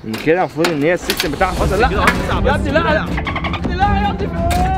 من كده المفروض ان هي السيستم بتاعها فاصل لا يا ابني لا لا لا يا ابني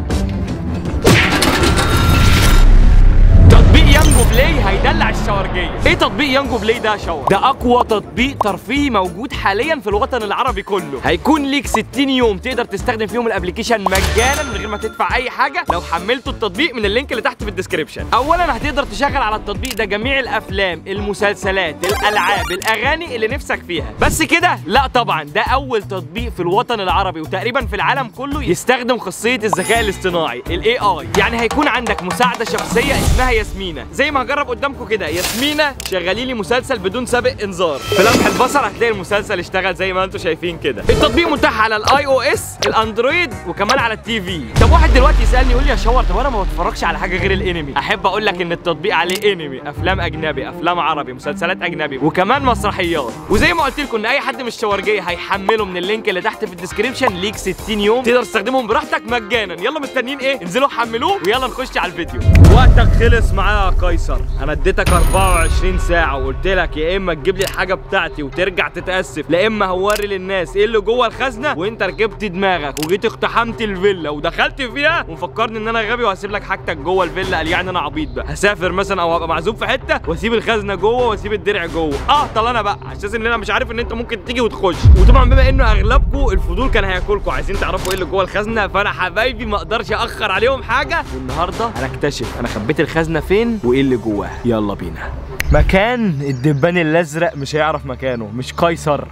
تطبيق يانجو بلاي هيدلع الشاورجيه ايه تطبيق يانجو بلاي ده يا شاور ده اقوى تطبيق ترفيهي موجود حاليا في الوطن العربي كله هيكون ليك 60 يوم تقدر تستخدم فيهم الابلكيشن مجانا من غير ما تدفع اي حاجه لو حملتوا التطبيق من اللينك اللي تحت في الديسكربشن اولا هتقدر تشغل على التطبيق ده جميع الافلام المسلسلات الالعاب الاغاني اللي نفسك فيها بس كده لا طبعا ده اول تطبيق في الوطن العربي وتقريبا في العالم كله يستخدم خاصيه الذكاء الاصطناعي الاي اي يعني هيكون عندك مساعده شخصيه اسمها ياسمينه زي ما هجرب قدامكم كده ياسمينه شغلي لي مسلسل بدون سابق انذار في لمح البصر هتلاقي المسلسل اشتغل زي ما انتم شايفين كده التطبيق متاح على الاي او اس الاندرويد وكمان على التي في طب واحد دلوقتي يسالني يقول لي يا شاور طب انا ما بتفرجش على حاجه غير الانمي احب اقول لك ان التطبيق عليه انمي افلام اجنبي افلام عربي مسلسلات اجنبي وكمان مسرحيات وزي ما قلت لكم ان اي حد مش شاورجيه هيحمله من اللينك اللي تحت في الديسكربشن ليك 60 يوم تقدر تستخدمهم براحتك مجانا يلا مستنيين ايه انزلوا حملوه ويلا نخش على الفيديو وقتك خلص معايا يا قيصر انا اديتك 24 ساعه وقلت لك يا اما تجيب لي الحاجه بتاعتي وترجع تتاسف لا اما هوري للناس ايه اللي جوه الخزنه وانت ركبت دماغك وجيت اقتحمت الفيلا ودخلت فيها ومفكرني ان انا غبي وهسيب لك حاجتك جوه الفيلا قال يعني انا عبيط بقى هسافر مثلا او ابقى معزوم في حته واسيب الخزنه جوه واسيب الدرع جوه اه طل انا بقى على اساس ان انا مش عارف ان انت ممكن تيجي وتخش وطبعا بما انه اغلبكم الفضول كان هياكلكم عايزين تعرفوا ايه اللي جوه الخزنه فانا حبايبي ما اقدرش اخر عليهم حاجه والنهارده هنكتشف انا خبيت الخزنه فين وايه اللي جواها يلا بينا مكان الدبان الازرق مش هيعرف مكانه مش قيصر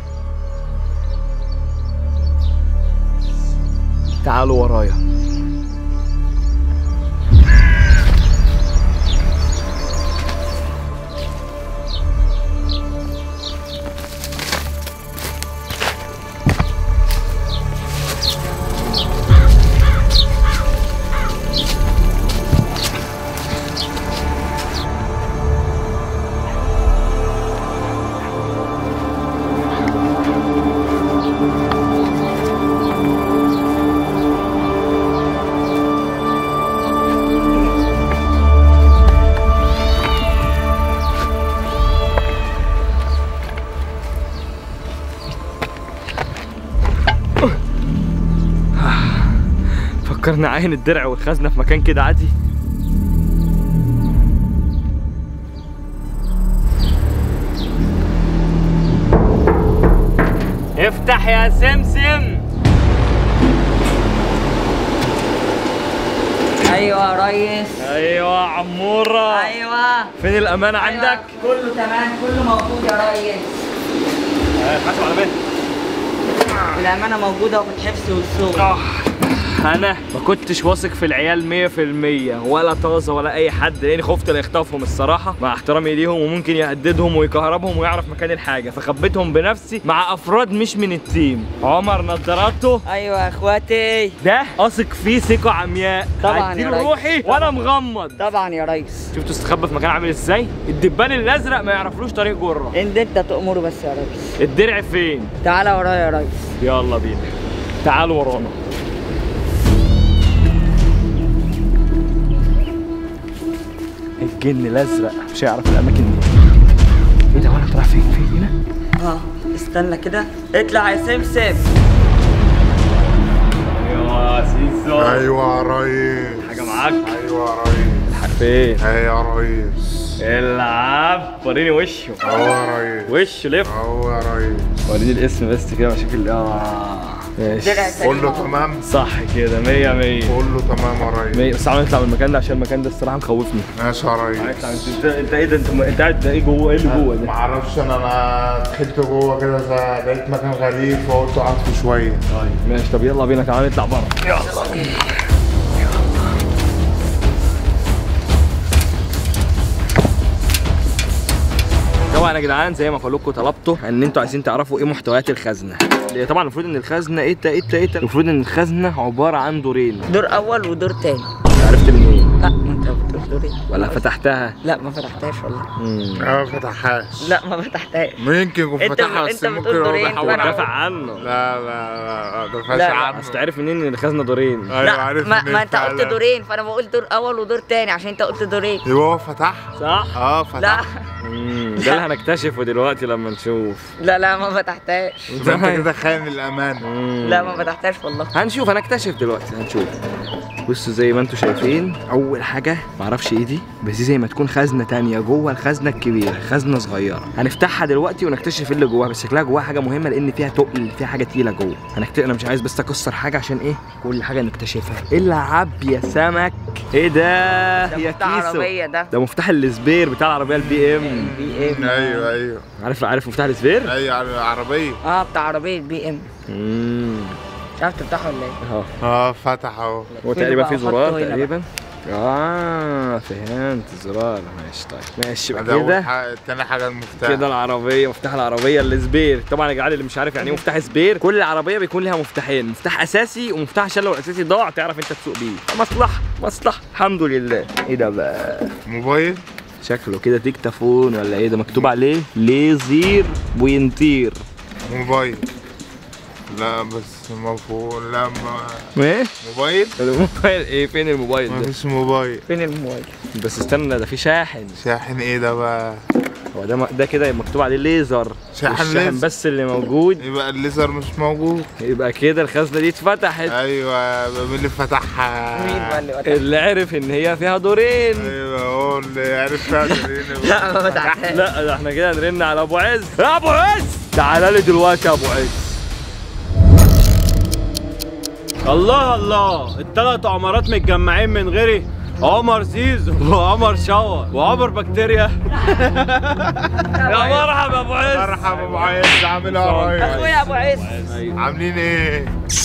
تعالوا ورايا فكرنا عين الدرع والخزنه في مكان كده عادي افتح يا سمسم ايوه يا ريس ايوه يا عموره ايوه فين الامانه عندك أيوة. كله تمام كله موجود يا ريس حاسب على بالي الامانه موجوده وفي الحفظ والصوت انا ما كنتش واثق في العيال 100% ولا طازه ولا اي حد لاني خفت لا يخطفهم الصراحه مع احترامي ليهم وممكن يهددهم ويكهربهم ويعرف مكان الحاجه فخبيتهم بنفسي مع افراد مش من التيم عمر نظاراته ايوه يا اخواتي ده اثق فيه ثقه عمياء طبعاً يا هديله ريس. روحي وانا مغمض طبعا يا ريس شفتوا استخبى في مكان عامل ازاي الدبان الازرق ما يعرفلوش طريق جره انت انت تأمره بس يا ريس الدرع فين تعالى ورايا يا ريس يلا بينا تعالوا ورانا الجن الازرق مش هيعرف الاماكن دي ايه ده وانا رايح فين فين هنا اه استنى كده اطلع يا سمسم يا سيزو ايوه يا ريس حاجه معاك ايوه يا ريس فين ايه يا ريس العب وريني وشه اهو يا ريس وشه لف اهو يا ريس وريني الاسم بس كده واشوف ال اه ماشي درع سليم كله أهو. تمام صح كده 100 100 كله تمام يا ريس مية. بس تعالوا نطلع من المكان ده عشان المكان ده الصراحه مخوفني ماشي يا ريس انت انت ايه ده انت انت قاعد ده ايه جوه ايه اللي جوه ده معرفش انا انا دخلت جوه كده زي- لقيت مكان غريب فقلت اقعد فيه شويه طيب ماشي طب يلا بينا تعالى نطلع بره طبعا يا جدعان زي ما كلكم طلبتوا ان انتوا عايزين تعرفوا ايه محتويات الخزنه اللي طبعا المفروض ان الخزنه ايه ايه ايه المفروض ان الخزنه عباره عن دورين دور اول ودور تاني عرفت منين لا ما انت بتقول دورين ولا فتحتها لا ما فتحتهاش والله امم اه ما فتحهاش لا ما فتحتهاش ممكن يكون انت- فتحها انت بس بتقول ممكن هو دورين بيحاول وانا- دافع عنه لا لا لا ما دافعش لا، لا. عنه اصل تعرف منين ان الخزنه دورين ايوه لا عارف ما, منين ما انت قلت فعلا. دورين فانا بقول دور اول ودور تاني عشان انت قلت دورين يبقى هو فتح صح اه لا فتح مم. ده اللي هنكتشفه دلوقتي لما نشوف لا لا ما فتحتهاش ده انت كده خاين الامانه لا ما فتحتهاش والله هنشوف هنكتشف دلوقتي هنشوف بصوا زي ما انتم شايفين اول حاجه معرفش ايه دي بس دي زي ما تكون خزنه تانية جوه الخزنه الكبيره خزنه صغيره هنفتحها دلوقتي ونكتشف ايه اللي جواها بس شكلها جواها حاجه مهمه لان فيها تقل فيها حاجه تقيله جوه هنكتشف انا مش عايز بس اكسر حاجه عشان ايه كل حاجه نكتشفها العب يا سمك ايه ده ده يا مفتاح كيسو عربية ده ده مفتاح السبير بتاع العربيه البي ام بي ام ايوه ايوه عارف عارف مفتاح السبير ايوه على العربيه اه بتاع عربية بي ام امم مش عارف تفتحه ولا ايه اهو اه فتح اهو هو تقريبا في بقى، زرار حطه هنا تقريبا اه فهمت الزرار ماشي طيب ماشي بقى ده اول كده حاجه تاني حاجه المفتاح كده العربيه مفتاح العربيه السبير طبعا يا جدعان اللي مش عارف يعني ايه مفتاح سبير كل العربيه بيكون لها مفتاحين مفتاح اساسي ومفتاح عشان لو الاساسي ضاع تعرف انت تسوق بيه مصلحه مصلحه الحمد لله ايه ده بقى موبايل شكله كده ديكتافون ولا ايه ده مكتوب عليه ليزير وينطير موبايل لا بس المفروض لا ما... ايه موبايل الموبايل ايه فين الموبايل ما ده فيش موبايل فين الموبايل بس استنى ده في شاحن شاحن ايه ده بقى هو ده ده كده مكتوب عليه ليزر شاحن والشاحن ليزر. بس اللي موجود يبقى الليزر مش موجود يبقى كده الخزنه دي اتفتحت ايوه مين اللي فتحها مين بقى اللي فتح اللي عرف ان هي فيها دورين ايوه هو اللي عرف فيها لا ما فتحتهاش لا ده احنا كده نرن على ابو عز يا ابو عز تعالى لي دلوقتي يا ابو عز الله الله التلات عمارات متجمعين من غيري عمر زيزو وعمر شاور وعمر بكتيريا يا مرحبا يا ابو عز مرحبا ابو عز عامل ايه يا اخويا ريس ابو عز عاملين ايه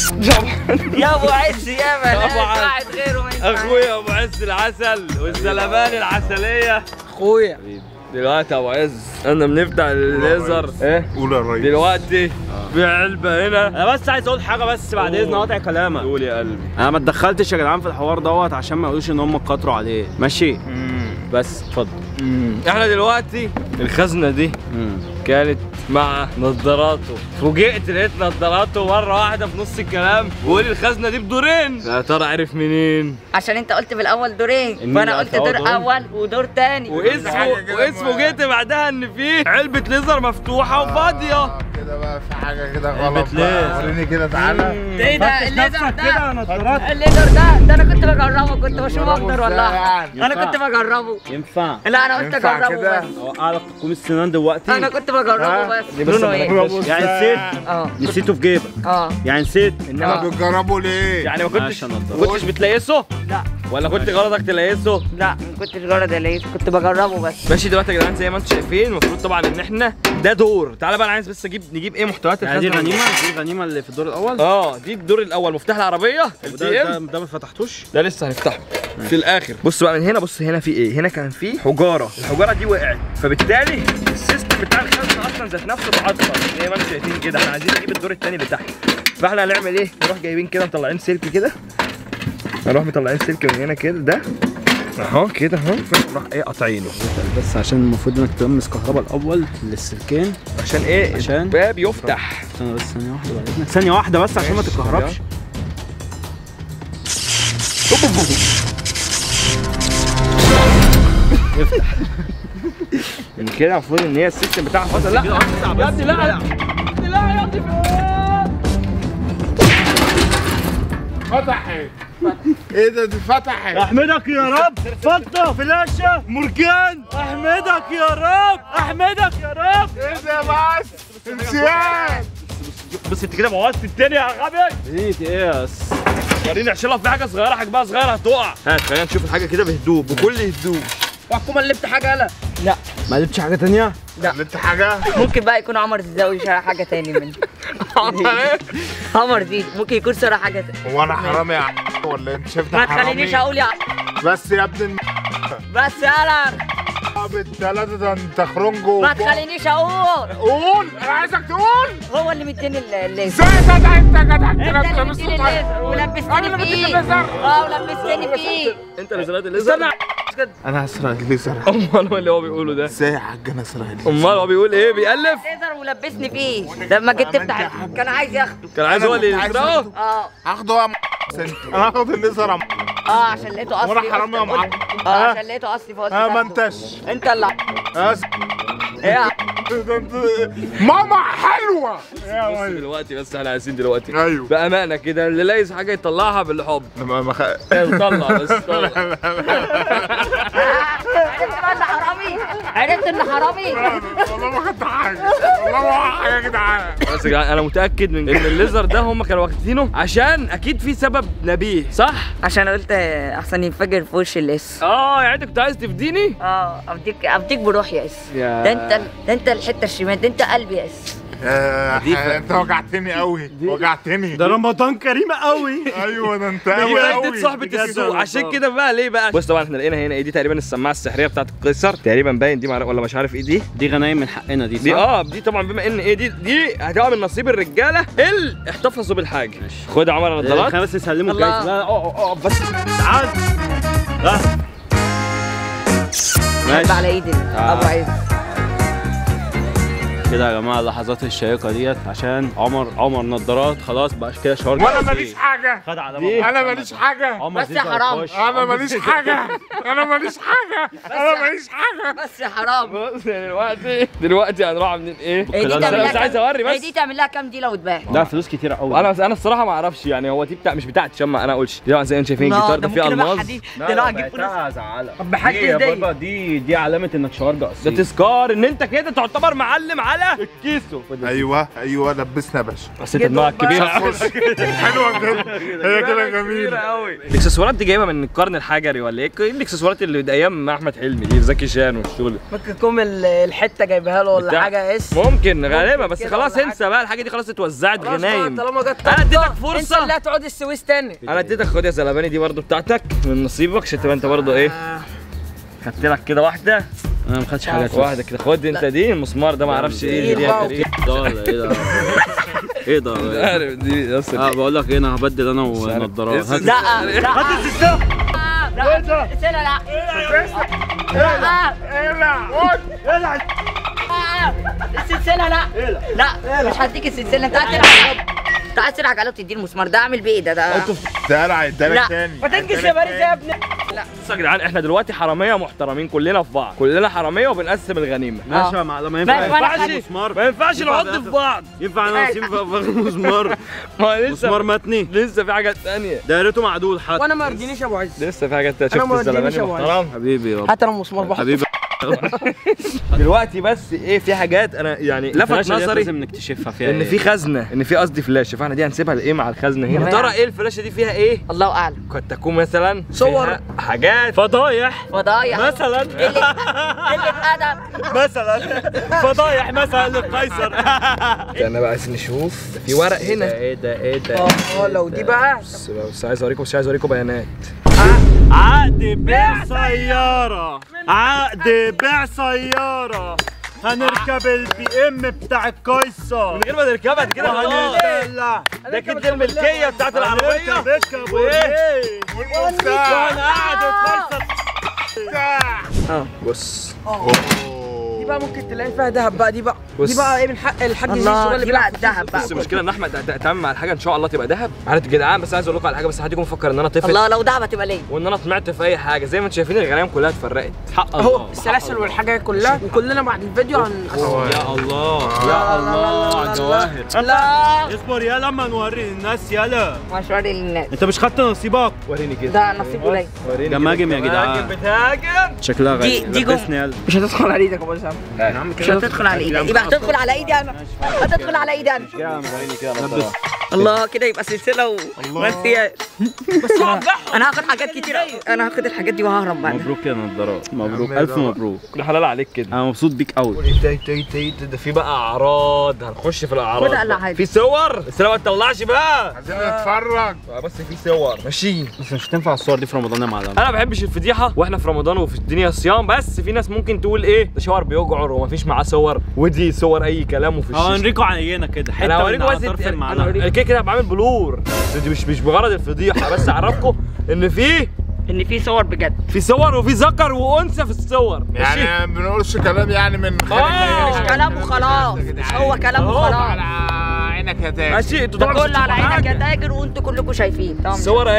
يا ابو عز يا أبو عز. ما قاعد غيره ما ينفعش. اخويا ابو عز العسل والزلبان العسليه اخويا دلوقتي يا ابو عز انا بنفتح الليزر ايه قول يا ريس دلوقتي في علبه هنا انا بس عايز اقول حاجه بس بعد اذن قاطع كلامك قول يا قلبي انا ما اتدخلتش يا جدعان في الحوار دوت عشان ما يقولوش ان هم اتكتروا عليه ماشي بس اتفضل احنا دلوقتي الخزنه دي كانت مع نظاراته فوجئت لقيت نظاراته مره واحده في نص الكلام بيقول الخزنه دي بدورين يا ترى عرف منين عشان انت قلت في الاول دورين إن فانا قلت دور الأفعال اول ودور تاني واسمه حاجة كده واسمه ما- جيت بعدها ان في علبه ليزر مفتوحه وفاضيه آه، كده بقى في حاجه كده غلط ليه؟ بقى وريني كده تعالى ايه ده الليزر ده نظارات الليزر ده ده انا كنت بجربه كنت بشوفه اكتر إزاي والله يعني؟ انا كنت بجربه ينفع لا انا قلت ينفع اجربه كده؟ بس اوقع لك تقوم السنان دلوقتي انا كنت بجربه ها؟ بس لونه ايه يعني نسيت اه نسيته في جيبك اه يعني نسيت آه. طب بتجربوا ليه؟ يعني ما كنتش عشان ما نضارة. كنتش بتليسه لا ولا كنت غلطك تليسه لا ما كنتش جرد ليه كنت بجربه بس ماشي دلوقتي يا جدعان زي ما انتم شايفين المفروض طبعا ان احنا ده دور تعالى بقى انا عايز بس اجيب نجيب ايه محتويات يعني دي الخزنة. غنيمه دي غنيمه اللي في الدور الاول اه دي الدور الاول مفتاح العربيه وده البي ده, ام ده ما فتحتوش ده لسه هنفتحه في الاخر بص بقى من هنا بص هنا في ايه هنا كان في حجاره الحجاره دي وقعت فبالتالي السيستم بتاع الخزنه اصلا ذات نفسه اتعطل زي ما انتم شايفين كده احنا عايزين نجيب الدور الثاني اللي تحت فاحنا هنعمل ايه نروح جايبين كده مطلعين سلك كده نروح مطلعين سلك من هنا كده ده اهو كده اهو نروح ايه قاطعينه بس عشان المفروض انك تلمس كهرباء الاول للسلكين عشان ايه عشان- الباب يفتح استنى بس ثانيه واحده بعد اذنك ثانيه واحده بس عشان ما ماشي، تتكهربش من كده المفروض ان هي السيستم بتاعها فاصل لا يا ابني لا لا لا يا ابني فتحت ايه ده دي فتحت احمدك يا رب فضه فلاشه مرجان احمدك يا رب احمدك يا رب ايه ده بس انسيان بس انت كده بوظت الدنيا يا غبي ايه ايه يس وريني عشان في حاجه صغيره حجمها صغيره هتقع هات خلينا نشوف الحاجه كده بهدوء بكل هدوء وحكومه قلبت حاجه يلا لا ما قلتش حاجه تانية قلت حاجه ممكن بقى يكون عمر زيزاوي شرح حاجه تاني منه عمر زيزو ممكن يكون شرح حاجه تاني هو انا حرامي يا ع- ولا انت شايفني ما حرامي تخلينيش اقول يا بس يا ابن بس يلا بالثلاثه ده انت خرنجو ما تخلينيش اقول قول انا عايزك تقول هو اللي مديني ال- الليزر ازاي ده ده انت جدع انت انت اللي لابس مديني الليزر ولبستني انا اللي مديك فيه الليزر اه ولبستني فيه انت اللي زرعت الليزر انا هسرق الليزر امال هو اللي هو بيقوله ده ازاي يا حاج انا اسرق الليزر امال هو بيقول ايه بيألف الليزر ولبسني فيه لما جيت تفتح كان عايز ياخده كان عايز هو اللي أنا كنت عايز يسرقه أخده. اه هاخده يا م- سنت. انا هاخد الليزر يا م- اه عشان لقيته اصلي وانا حرامي يا قلت- معلم اه عشان لقيته اصلي فقلت اه ما تاخده. انتش انت اللي اه س- يا ده انت ماما حلوه يا بص ويلي. دلوقتي بس احنا عايزين دلوقتي ايوه بامانه كده اللي لاقي حاجه يطلعها بالحب ما ما خ... طلع بس طلع عرفت بقى ان حرامي عرفت ان حرامي والله ما خدت حاجه والله ما خدت حاجه يا جدعان بس يا جدعان انا متاكد من ان الليزر ده هم كانوا واخدينه عشان اكيد في سبب نبيه صح عشان قلت احسن ينفجر في وش الاس اه يعني انت كنت عايز تفديني اه افديك افديك بروحي يا اس يا- ده انت ده انت الحته الشمال ده انت قلبي يا اس يا دي ف- ح- انت وجعتني قوي وجعتني ده رمضان كريم قوي ايوه ده انت قوي بجد قوي صاحبة بجد السوق والله. عشان كده بقى ليه بقى بص طبعا احنا لقينا هنا ايه دي تقريبا السماعه السحريه بتاعت القيصر تقريبا باين دي معرف- ولا مش عارف ايه دي دي غنايم من حقنا دي دي صح؟ اه دي طبعا بما ان ايه دي دي هتبقى من نصيب الرجاله اللي احتفظوا بالحاجه خد يا عمر النضارات خلينا بس نسلمه الله. الجايزه لا اقف اقف بس تعال لا حب على ايدي ابو عز كده يا جماعه اللحظات الشيقه ديت عشان عمر عمر نضارات خلاص بقى كده شعور وانا ماليش حاجه خد على دي. بابا. انا ماليش حاجه عمر بس زيزو يا حرام. هيخش. انا ماليش حاجه انا ماليش حاجه انا ماليش حاجه بس يا حرام بص دلوقتي دلوقتي هنروح عاملين ايه هي دي بس تعمل انا لها بس عايز كام- اوري هي بس دي تعمل لها كام دي لو اتباع لا فلوس كتيره قوي انا انا الصراحه ما اعرفش يعني هو دي بتاع مش بتاعت شمع انا اقولش دي طبعا زي ما انتم شايفين الجيتار ده فيه الماظ ده انا هجيب فلوس هزعلك طب بحاجة دي يا دي. بابا دي دي علامه انك شوارجة ده اصيل تذكار ان انت كده تعتبر معلم على الكيسو ايوه ايوه لبسنا يا باشا حسيت دماغك كبيره حلوه كده هي كده جميله قوي الاكسسوارات دي جايبه من القرن الحجري ولا ايه؟ ايه الاكسسوارات اللي ايام احمد حلمي دي زكي شان والشغل ده؟ ممكن يكون ال- الحته جايبها له ولا بتاع- حاجه اس ممكن غالبا بس كده خلاص ولا انسى بقى الحاجه دي خلاص اتوزعت خلاص غنايم بقى، طالما جت انا اديتك انت فرصه اللي هتقعد السويس تاني انا اديتك خد يا زلماني دي برضو بتاعتك من نصيبك عشان تبقى انت برضو ايه خدت لك كده واحده انا ما خدتش حاجه واحده كده خد انت دي المسمار ده ما اعرفش ايه إيه اللي بقى دي ايه ده ولا ايه ده ايه ده ولا إيه؟ عارف دي اصلا اه بقول لك ايه انا هبدل انا ونضارات هات- لا لا هات السلسله لا لا السلسله لا لا لا السلسله لا لا مش هديك السلسله انت عايز تلعب انت عايز تلعب على تديني المسمار ده اعمل بيه ايه ده ده ده انا هيدالك لا تاني ما تنجز يا باريس يا ابني بص يا جدعان احنا دلوقتي حراميه محترمين كلنا في بعض كلنا حراميه وبنقسم الغنيمه ماشي يا معلم ما ما ينفع ينفعش. مسمار ما ينفعش ينفع نعض في بياخد- بعض ينفع انا نسيب مسمار ما هو لسه مسمار متني لسه في حاجات تانية دايرته معدول حتى وانا ما يرضينيش يا ابو عز لسه في حاجات تانية أنا شفت ما ودينيش الزلماني يا أبو محترم حبيبي يابا هات انا المسمار بحط حبيبي دلوقتي بس ايه في حاجات انا يعني لفت الفلاشة ديت نظري لازم نكتشفها فيها ان إيه. في خزنه ان في قصدي فلاشه فاحنا دي هنسيبها لايه مع الخزنه هنا تمام. يا ترى ايه الفلاشه دي فيها ايه الله اعلم قد تكون مثلا صور. فيها حاجات فضايح فضايح مثلا قله قله ادب مثلا فضايح مثلا للقيصر استنى بقى عايز نشوف ده في ورق هنا ايه ده ايه ده اه لو دي بقى بس بس عايز اوريكم بس عايز اوريكم بيانات عقد بيع سيارة عقد بيع سيارة هنركب البي ام بتاع القيصر من غير ما نركبها دي كده خلاص وهنتدلع ده كده الملكيه بتاعت العربيه هنركب اركب وإيه؟ والمفتاح وانا قاعد القيصر اه بص دي بقى ممكن تلاقي فيها ذهب بقى دي بقى بص. دي بقى ايه من حق الحاج زيزو الله اللي دي بقى بيلعب الذهب بقى بس المشكله ان احمد ات- اتعامل مع الحاجه ان شاء الله تبقى ذهب عارف يا جدعان بس عايز اقول لكم على حاجه بس حد يكون مفكر ان انا طفل الله لو دهب هتبقى ليه وان انا طمعت في اي حاجه زي ما انتم شايفين الغنايم كلها اتفرقت حق اهو الله السلاسل والحاجات كلها وكلنا بعد الفيديو هن يا الله يا الله على الجواهر لا اصبر يا لما نوري الناس يلا مش راضي للناس انت مش خدت نصيبك وريني كده ده نصيب قليل وريني جماجم كده. يا جدعان. جماجم بتهاجم شكلها دي- غريب دي جم- لبسني يلا مش هتدخل على ايدك يا ابو سام مش هتدخل على ايدي يبقى هتدخل على ايدي انا هتدخل على ايدي انا وريني كده لبس الله كده يبقى سلسله و ومسيات بس انا هاخد حاجات كتير انا هاخد الحاجات دي وههرب بعدها مبروك يا نضارات مبروك يا عم الف ده- مبروك كل حلال عليك كده انا مبسوط بيك قوي ايه ده ايه ده ايه ده ده في بقى اعراض هنخش في الاعراض خد على بقى. حاجة. في صور بس لا ما تطلعش بقى عايزين نتفرج بس في صور ماشي بس مش هتنفع الصور دي في رمضان يا معلم انا ما بحبش الفضيحه واحنا في رمضان وفي الدنيا صيام بس في ناس ممكن تقول ايه ده شاور بيجعر ومفيش معاه صور ودي صور اي كلام وفي الشيش هوريكم عينه كده حته انا من هوريكم على بس طرف انت- انا المعلقه هوريك- كده كده بعمل بلور بس دي مش مش بغرض الفضيحه بس اعرفكم ان في ان في صور بجد في صور وفي ذكر وانثى في الصور ماشي يعني ما بنقولش كلام يعني من آه. مش كلام وخلاص مش هو كلام أهو. وخلاص عينك يا تاجر ماشي انتوا ده طبعا مش كله على هتشوفوا عينك يا حاجة. تاجر وانتوا كلكم شايفين طبعا الصور اهي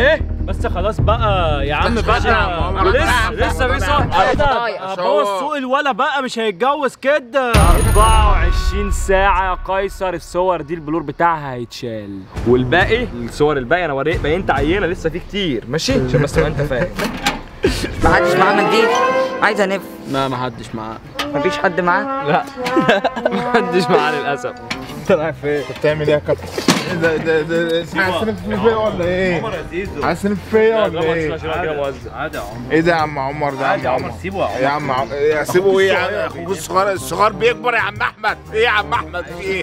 بس خلاص بقى يا عم استنى يا عم بقى عمر. لسه لسه بيصور فضايح. هبوظ سوق الولا بقى مش هيتجوز كده 24 ساعة يا قيصر الصور دي البلور بتاعها هيتشال والباقي الصور الباقي انا وريك بينت عينة لسه في كتير ماشي عشان بس تبقى انت فاهم ما حدش معاه منديل عايز انف ما ما حدش معاه مفيش حد معاه لا محدش معاه للاسف طلع فين بتعمل ايه يا كابتن؟ ايه ده ده ده ده- عايز تلف فيا ولا ايه؟ عايز تلف فيا ولا ايه؟ عادي يا عمر ايه ده يا عم عمر ده يا عم عمر سيبه يا عم عم- إيه، سيبه ايه يا عم اخوك الصغير الصغير بيكبر يا عم احمد ايه يا عم احمد في ايه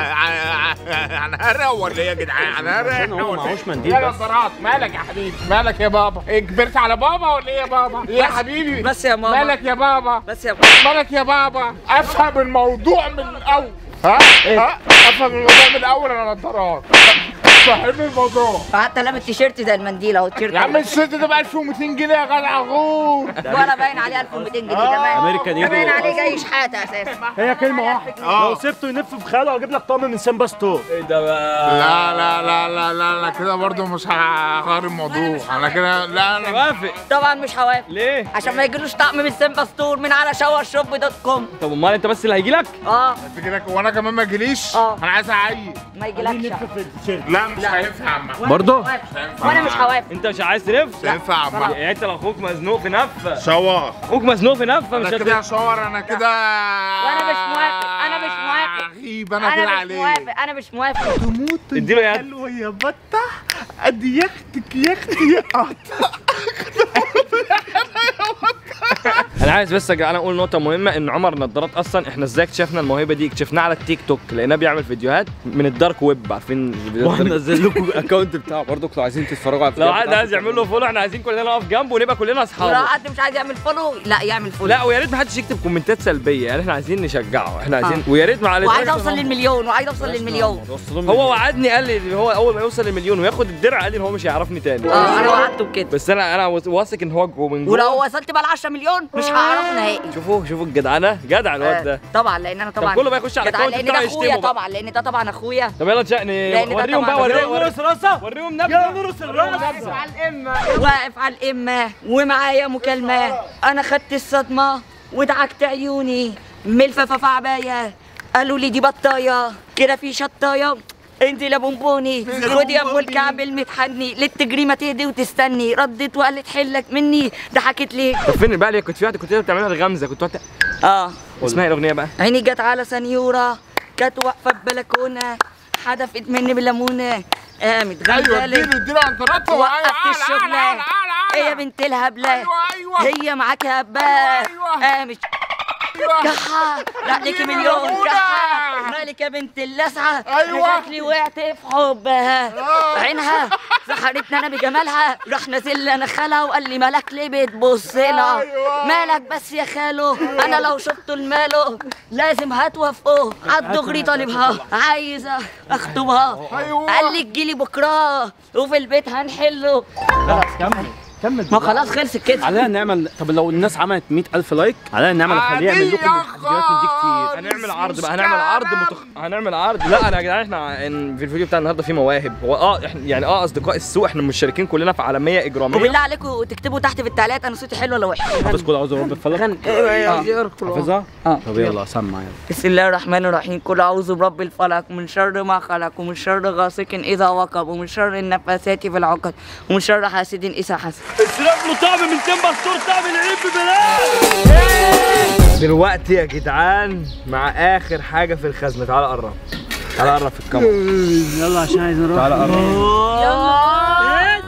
هنهرق ولا ايه يا جدعان هنهرق هو معهوش منديل يا بس نظارات مالك يا حبيبي مالك يا بابا إيه كبرت على بابا ولا ايه يا بابا ايه يا حبيبي بس يا ماما مالك يا بابا بس يا بابا مالك يا بابا افهم الموضوع من الاول ها ها افهم الموضوع من الاول انا نظارات فهمني الموضوع حتى لابس تيشيرت زي المنديل اهو التيشيرت يا عم الست ده ب 1200 جنيه يا جدع غور ولا باين عليه 1200 جنيه كمان امريكان ده باين ايجل عليه جاي شحاته اساسا هي كلمه واحده لو سبته ينف في خياله هجيب لك طقم من سيمبا ستور ايه ده بقى لا لا لا لا لا لا كده برضه مش هغير الموضوع انا كده لا انا وافق طبعا مش هوافق ليه عشان ما يجيلوش طقم من سيمبا ستور من على شاور شوب دوت كوم طب امال انت بس اللي هيجي لك اه انت كده وانا كمان ما اجيليش اه. انا عايز اعيد ما يجيلكش لا مش هينفع يا عم برضه وانا مش هوافق انت مش عايز تلف مش هينفع يا عم يعني انت لو اخوك مزنوق في نفه شوار اخوك مزنوق في نفه مش انا كده هتلف شاور انا كده وانا مش موافق انا مش موافق غيب انا كده انا مش عليه موافق انا مش موافق اديله يد حلوه يا بطه قد يختك يختي يا قطه انا عايز بس يا جدعان اقول نقطه مهمه ان عمر نضارات اصلا احنا ازاي اكتشفنا الموهبه دي اكتشفناها على التيك توك لقيناه بيعمل فيديوهات من الدارك ويب عارفين الفيديوهات الدارك- وهنزل لكم الاكونت بتاعه برضه لو عايزين تتفرجوا على لو الفيديوهات حد عايز يعمل له فولو احنا عايزين كلنا نقف جنبه ونبقى كلنا ولو اصحابه حد مش عايز يعمل فولو لا يعمل فولو لا ويا ريت ما حدش يكتب كومنتات سلبيه يعني احنا عايزين نشجعه احنا عايزين ويا ريت معلش وعايز اوصل للمليون وعايز اوصل للمليون هو وعدني قال لي هو اول ما يوصل للمليون وياخد الدرع قال لي ان هو مش هيعرفني تاني اه انا وعدته بكده بس انا انا واثق ان هو جوه من جوه ولو وصلت بقى ل 10 مليون مش هعرفه نهائي شوفوا شوفوا الجدعنه جدع الواد ده آه، طبعا لان انا طبعا كله بقى يخش على جدعان، الأكونت لان بتاعه ده اخويا يشتمه بقى. طبعا لان ده طبعا اخويا طب يلا نشأن لأن ده وريهم بقى طبعاً- وريهم وريهم راسه وريهم نبذه نورس الراس واقف على الامه ومعايا مكالمه انا خدت الصدمه ودعكت عيوني ملففه في عبايه قالوا لي دي بطايه كده في شطايه انت لا بونبوني خدي يا ابو الكعب المتحني ليه تجري ما تهدي وتستني ردت وقالت حلك مني ضحكت ليه طب فين بقى اللي كنت في واحده كنت بتعملها الغمزه كنت بتع- اه اسمها إيه الاغنيه بقى عيني جت على سنيورة كانت واقفة في بلكونة حدفت مني بالليمونة قامت ايوه غزالة اديله اديله عنترات وقفت الشغلة ايه يا بنت الهبلة ايوه ايوه هي معاك هبة أيوة. قامت ايوه كحة لا ليكي اديني مليون ليمونة. كحة مالك يا بنت اللسعة أيوة. شكلي وقعت في حبها آه. عينها سحرتني انا بجمالها راح نازل لي انا خالها وقال لي مالك ليه بتبص لها أيوة. مالك بس يا خالو انا لو شفته الماله لازم هتوافقه عالدغري طالبها عايزه اخطبها أيوة. قال لي تجيلي بكره وفي البيت هنحله خلاص كمل كمل ما خلاص خلصت كده علينا نعمل طب لو الناس عملت 100000 لايك علينا نعمل خليه يعمل لكم فيديوهات من دي كتير هنعمل عرض بقى هنعمل عرض متخ... هنعمل عرض لا انا يا جدعان احنا إن في الفيديو بتاع النهارده في مواهب هو اه احنا يعني اه اصدقاء السوق احنا مشتركين كلنا في عالميه اجراميه وبالله عليكم تكتبوا تحت في التعليقات انا صوتي حلو ولا وحش حافظ كل اعوذ برب الفلق حافظها؟ اه طب يلا سمع يلا بسم الله الرحمن الرحيم قل اعوذ برب الفلق من شر ما خلق ومن شر غاسق اذا وقب ومن شر النفاثات في العقد ومن شر حاسد اذا حسد السلاف له طعم من تمبر ستور طعم العيب ببلاش دلوقتي يا جدعان مع اخر حاجه في الخزنه تعالى قرب تعالى قرب في الكاميرا يلا عشان عايز نروح تعالى قرب يلا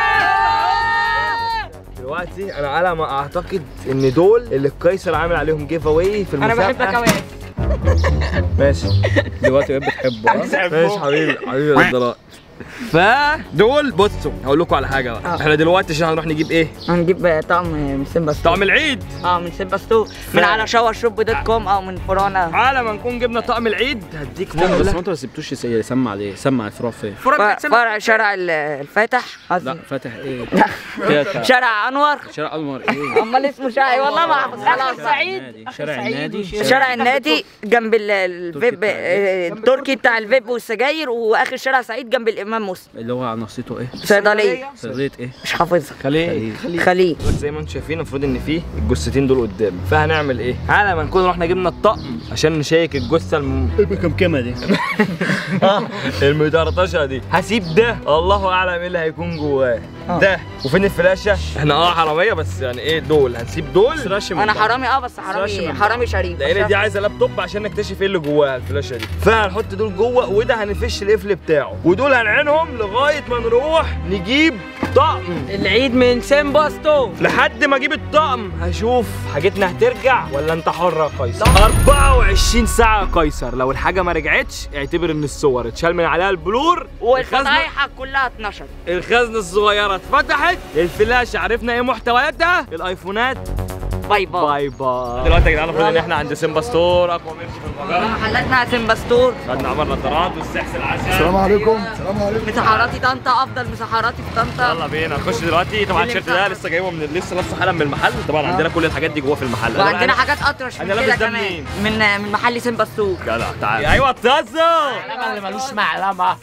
دلوقتي انا على ما اعتقد ان دول اللي القيصر عامل عليهم جيف اواي في انا المسابقه بحبك قوي ماشي دلوقتي بقيت بتحبه ها؟ ماشي حبيبي حبيبي يا الضراء فدول بصوا هقول لكم على حاجه بقى احنا دلوقتي عشان هنروح نجيب ايه هنجيب طعم من سيمبا ستور طعم العيد اه من سيمبا ستور من على شاور شوب دوت كوم او من فرانا على ما نكون جبنا طقم العيد هديك استنى بس تمبلة هو انت ما سبتوش يس- يسمع ليه؟ سمع الفراغ فين؟ ف- فرع شارع ال- الفاتح لا قصدي فاتح ايه؟ كده شارع انور شارع انور ايه؟ امال اسمه شارع إيه؟ والله ما اعرف خلاص النادي. شارع النادي شارع النادي جنب ال- الفيب آه، التركي بتاع الفيب والسجاير واخر شارع سعيد جنب الإم- حمام مسلم اللي هو نصيته ايه صيدليه صيدليه ايه مش حافظها خليه خليه دلوقتي زي ما انتم شايفين المفروض ان فيه الجثتين دول قدام فهنعمل ايه على ما نكون رحنا جبنا الطقم عشان نشيك الجثه الم... الكمكمه دي آه، المدردشه دي هسيب ده الله اعلم ايه اللي هيكون جواه ده وفين الفلاشه احنا اه حراميه بس يعني ايه دول هنسيب دول انا حرامي اه بس سرش حرامي من حرامي شريف لان دي عايزه لابتوب عشان نكتشف ايه اللي جواها الفلاشه دي فهنحط دول جوه وده هنفش القفل بتاعه ودول هنعينهم لغايه ما نروح نجيب طقم العيد من سيمباستو لحد ما اجيب الطقم هشوف حاجتنا هترجع ولا انت حر يا قيصر 24 ساعه يا قيصر لو الحاجه ما رجعتش اعتبر ان الصور اتشال من عليها البلور الخزنه والفضايح كلها اتنشرت الخزنه الصغيره اتفتحت الفلاشه عرفنا ايه محتوياتها الايفونات باي باي باي باي دلوقتي يا جدعان المفروض ان احنا عند سيمبا ستور اقوى ميرش في المجال محلاتنا سيمباستور خدنا عمر نظارات والسحس العسل السلام عليكم السلام عليكم مسحراتي طنطا افضل مسحراتي في طنطا يلا بينا نخش دلوقتي طبعا التيشيرت ده لسه جايبه من لسه لابسه حالا من المحل طبعا عندنا كل الحاجات دي جوه في المحل وعندنا حاجات اطرش من أنا كده لابس ده كمان منين؟ من من محل سيمباستور جدع تعالى ايوه تازو اللي ملوش معلمه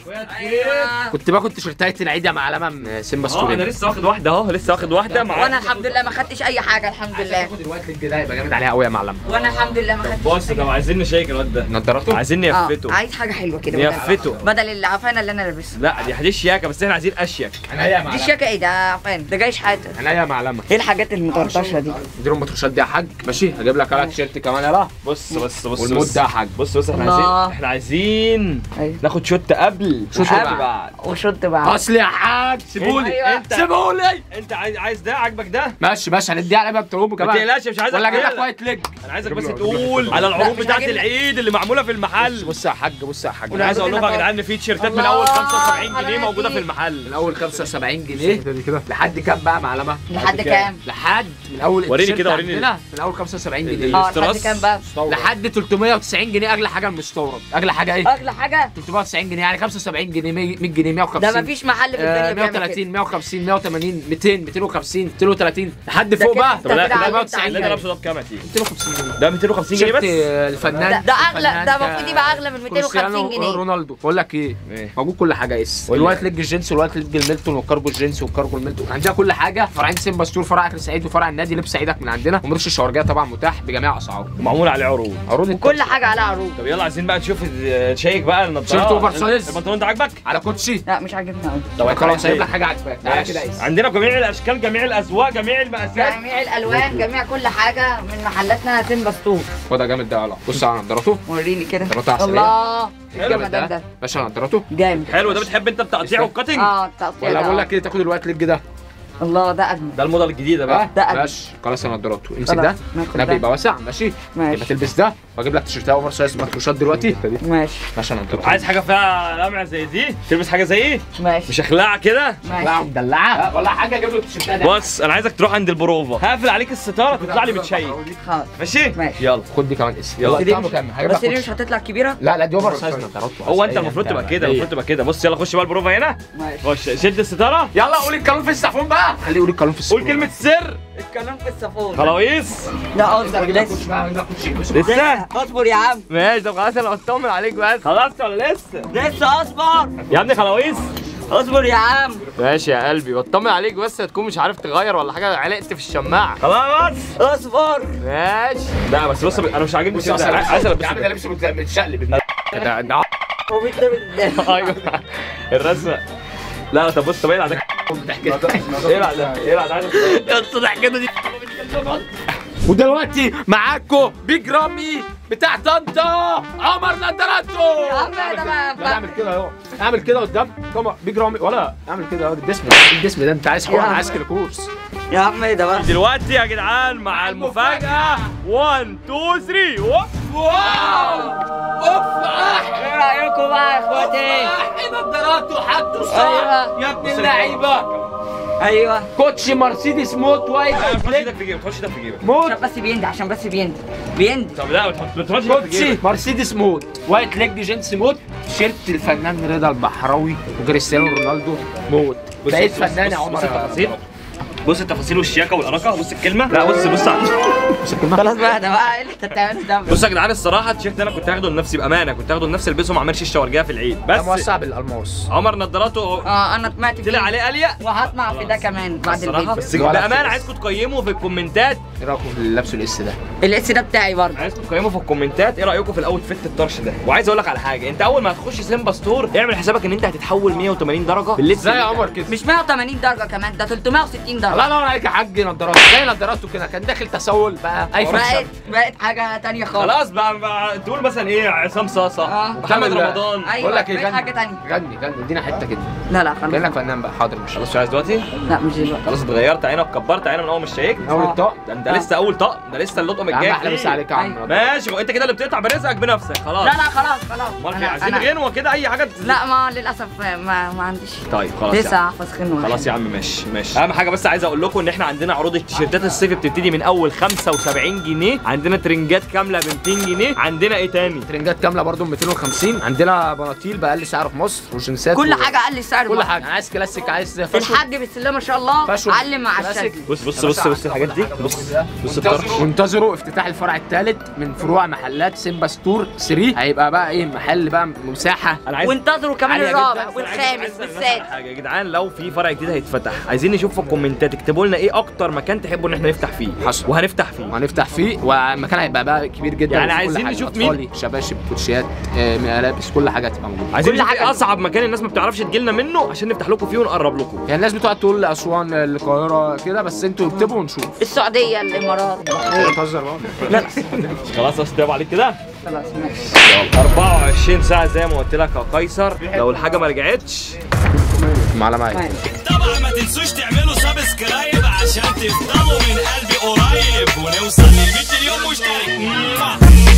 كنت باخد تيشيرتات العيد يا معلمه من سيمبا اه ستوري انا لسه واخد واحده اهو لسه واخد واحده مع وانا الحمد لله ما خدتش اي حاجه الحمد لله باخد الوقت الجديد هيبقى جامد عليها قوي يا معلمه وانا الحمد لله ما خدتش بص أي طب عايزين نشيك الواد ده نضارته عايزين آه، نيفته عايز حاجه حلوه كده بدل- نيفته بدل العفانه اللي انا لابسها لا دي دي شياكه بس احنا عايزين اشيك انا يا دي معلمه الشياكه ايه ده عفان ده جاي شحاته انا يا معلمه ايه الحاجات المطرطشه دي دي المطرشات دي يا حاج ماشي هجيب لك على تيشيرت كمان يلا بص بص بص والمود بص. ده يا حاج بص بص احنا الله. عايزين احنا عايزين أيوة. ناخد شوت قبل شوت وشوت بعد. بعد وشط بقى اصل يا حاج سيبولي أيوة. انت سيبولي انت عايز عايز ده عاجبك ده ماشي ماشي هنديها على بقى بتروبه ما كمان تقلقش مش عايزك ولا اجيب لك تقلق. وايت ليج انا عايزك بس تقول على العروض مش بتاعت عاجبني. العيد اللي معموله في المحل بص يا حاج بص يا حاج انا عايز اقول لكم يا جدعان ان في تيشيرتات من الله اول 75 جنيه على موجوده دي. في المحل من اول 75 جنيه لحد كام بقى معلمه لحد كام لحد من اول وريني التيشيرت كده، وريني. عندنا من اول 75 ال- جنيه اه لحد الاستراس. كام بقى لحد 390 جنيه اغلى حاجه المستورد اغلى حاجه ايه اغلى حاجه 390 جنيه يعني 75 جنيه 100 100 جنيه 150 ده مفيش محل في آه، الدنيا بيعمل 130 كده 150 180 200 250 230 لحد ده فوق كده بقى انت كده علمت 190 اللي عليا. انا لابسه ده بكام يا تيجي 250 جنيه ده 250 جنيه شفت بس الفنان ده- ده أغلى، الفنان ده ك- المفروض يبقى أغلى من 250 كريستيانو جنيه. رونالدو بقول لك ايه إيه؟ موجود كل حاجه اس قول لي. الوقت ليج الجينز والوقت ليج الميلتون والكارجو الجينز والكارجو الميلتون عندنا كل حاجه فرعين سيمبا ستور فرع اكل سعيد وفرع النادي لبس عيدك من عندنا ومرش الشوارجيه طبعا متاح بجميع اسعاره ومعمول عليه عروض عروض كل حاجه على عروض طب يلا عايزين بقى نشوف نشيك بقى النضاره تيشيرت اوفر سايز. البنطلون ده عاجبك؟ على كوتشي لا مش عاجبني قوي طب خلاص إيه؟ هجيب لك حاجه عاجباك تعالى كده قيس عندنا جميع الاشكال جميع الاذواق جميع المقاسات جميع الالوان جميع كل حاجه من محلاتنا سيمباستور خد يا جامد ده يلا بص على نضارته وريني كده نضارته عسليه الله حلو الجمدان ده باشا نضارته جامد حلو ده بتحب انت التقطيع والكاتنج؟ اه التقطيع ولا ده. بقول لك ايه تاخد الوقت ليج ده الله ده اجمل ده الموضه الجديده بقى ده أجمل. ماشي خلاص يا نضارته امسك خلاص، ده ناخد ده ده. بيبقى واسع ماشي ماشي. يبقى تلبس ده واجيب لك تيشيرتات اوفر سايز مفروشات دلوقتي ماشي ماشي يا نضارته عايز حاجه فيها لمعه زي دي تلبس حاجه زي ايه ماشي مش اخلاع كده ماشي لا مدلعه ولا حاجه اجيب له التيشيرتات ده بص انا عايزك تروح عند البروفا هقفل عليك الستاره تطلع لي بتشيك خلاص ماشي ماشي. يلا خد دي كمان اسم يلا. يلا طعمه كام هجيب بس لك دي كوتشي. مش هتطلع كبيره لا لا دي اوفر سايز نضارته هو انت المفروض تبقى كده المفروض تبقى كده بص يلا خش بقى البروفا هنا ماشي خش شد الستاره يلا قول القانون في السافون بقى خليه يقول القانون في السافون قول كلمه سر الكلام في الصفون خلاويص لا قصدك هجيب لك لسه كوتشي بقى هجيب لك كوتشي بص. لسه اصبر يا عم ماشي طب خلاص انا بطمن عليك بس خلصت ولا لسه لسه اصبر يا ابني خلاويص اصبر يا عم ماشي يا قلبي بطمن عليك بس تكون مش عارف تغير ولا حاجه علقت في الشماعه خلاص اصبر ماشي لا بس بص انا مش عاجبني بص كده يا عايز يا عم ده البس لابس متشقلب ابن ده ده هو بيتلبس ده ايوه الرسمه لا لا طب بص طب ايه العدد ايه العدد ايه العدد الصدع كده دي ودلوقتي معاكم بيج رامي بتاع طنطا عمر نضارته يا عم ده لا بقى اعمل كده اهو اعمل كده قدام كما بيج رامي ولا اعمل كده اهو الجسم ده الجسم ده انت عايز حوار يا عم. عايز كورس يا عم ايه ده بقى دلوقتي يا جدعان مع المفاجاه 1 2 3 اوف واو اوف ايه رايكم بقى يا اخواتي ايه نضاراته حطه صح أيوة. يا ابن اللعيبه ايوه كوتش مرسيدس موت وايت تخش ايدك في جيبك تخش ايدك في جيبك موت عشان بس بيندي عشان بس بيندي بيندي طب لا ما تحط- ما تحطش ايدك في كوتشي جيبك مرسيدس موت وايت ليج جينز موت تيشيرت الفنان رضا البحراوي وكريستيانو رونالدو موت بقيت بص- بص- فنان يا بص- عمر بص التفاصيل بص التفاصيل والشياكه والاناقه بص الكلمه لا بص بص على خلاص بقى ده بقى ايه اللي انت بتعمله ده بص يا جدعان الصراحه التيشيرت ده انا كنت هاخده لنفسي بامانه كنت هاخده لنفسي البسه ما اعملش الشاورجيه في العيد ده بس موسع بالالماس عمر نضاراته اه انا طمعت فيه طلع عليه قليه وهطمع في ده كمان بعد الصراحه الفيديو بس ولا بامانه فلوس. عايزكم تقيموا في الكومنتات ايه رايكم في اللي لابسه الاس ده الاس ده بتاعي برضه عايزكم تقيموا في الكومنتات ايه رايكم في الاوت فيت الطرش ده وعايز اقول لك على حاجه انت اول ما هتخش سيمبا ستور اعمل حسابك ان انت هتتحول 180 درجه باللبس زي اللي يا انت- عمر كده مش 180 درجه كمان ده 360 درجه الله ينور عليك يا حاج نضارات زي نضاراته كده كان داخل تسول بقى اي بقت فشل بقت حاجه تانية خالص خلاص بقى, بقى تقول مثلا ايه عصام صاصه آه. محمد كمل بقى. رمضان أيوة، بقول لك ايه بقيت حاجة غني تانية. غني غني ادينا حته كده لا لا كانك خلاص فنان بقى حاضر مش خلاص مش عايز دلوقتي لا مش دلوقتي خلاص اتغيرت عينك كبرت عينك من اول ما اشتيك اول آه. الطاق ده انت لسه اول طقم ده لسه اللقمه يا عم الجايه احلى مسا عليك يا عم ماشي انت كده اللي بتقطع برزقك بنفسك خلاص لا لا خلاص خلاص امال في أنا- عايزين أنا- غنوه كده اي حاجه لا ما للاسف ما, ما عنديش طيب خلاص يا لسه عم. احفظ غنوه خلاص يا عم ماشي ماشي اهم حاجه بس عايز اقول لكم ان احنا عندنا عروض التيشيرتات الصيفي بتبتدي من اول 75 جنيه عندنا ترنجات كامله ب 200 جنيه عندنا ايه تاني ترنجات كامله برضو ب 250 عندنا بناطيل باقل سعر في مصر وجنسات كل و- حاجه قل السعر كل بقى. حاجه عايز كلاسيك عايز فاشون الحاج بسم الله ما شاء الله فاشون علم مع كلاسيك. الشد بص بص بص بص الحاجات دي بص بص الطرش وانتظروا افتتاح الفرع الثالث من فروع محلات سيمبا ستور 3 هيبقى بقى ايه محل بقى مساحه انا عايز وانتظروا كمان عالية الرابع جداً. والخامس عايز أسأل الناس على والسادس حاجه يا جدعان لو في فرع جديد هيتفتح عايزين نشوف في الكومنتات اكتبوا لنا ايه اكتر مكان تحبوا ان احنا نفتح فيه حصل. وهنفتح فيه وهنفتح فيه والمكان هيبقى بقى كبير جدا يعني وفيه كل عايزين حاجة. نشوف مين؟ أطفالي، شباشب كوتشيات آه، ملابس كل حاجه هتبقى موجوده عايزين كل نشوف حاجة. ايه اصعب مكان الناس ما بتعرفش تجيلنا منه عشان نفتح لكم فيه ونقرب لكم يعني الناس بتقعد تقول اسوان القاهره كده بس انتوا اكتبوا ونشوف السعوديه الامارات البحرين بتهزر بقى خلاص استوعب عليك كده خلاص ماشي يلا 24 ساعه زي ما قلت لك يا قيصر لو الحاجه ما رجعتش معلم معايا ماشي. طبعا ما تنسوش تعملوا سبسكرايب عشان تفضلوا من قلبي قريب ونوصل لل 100 مليون مشترك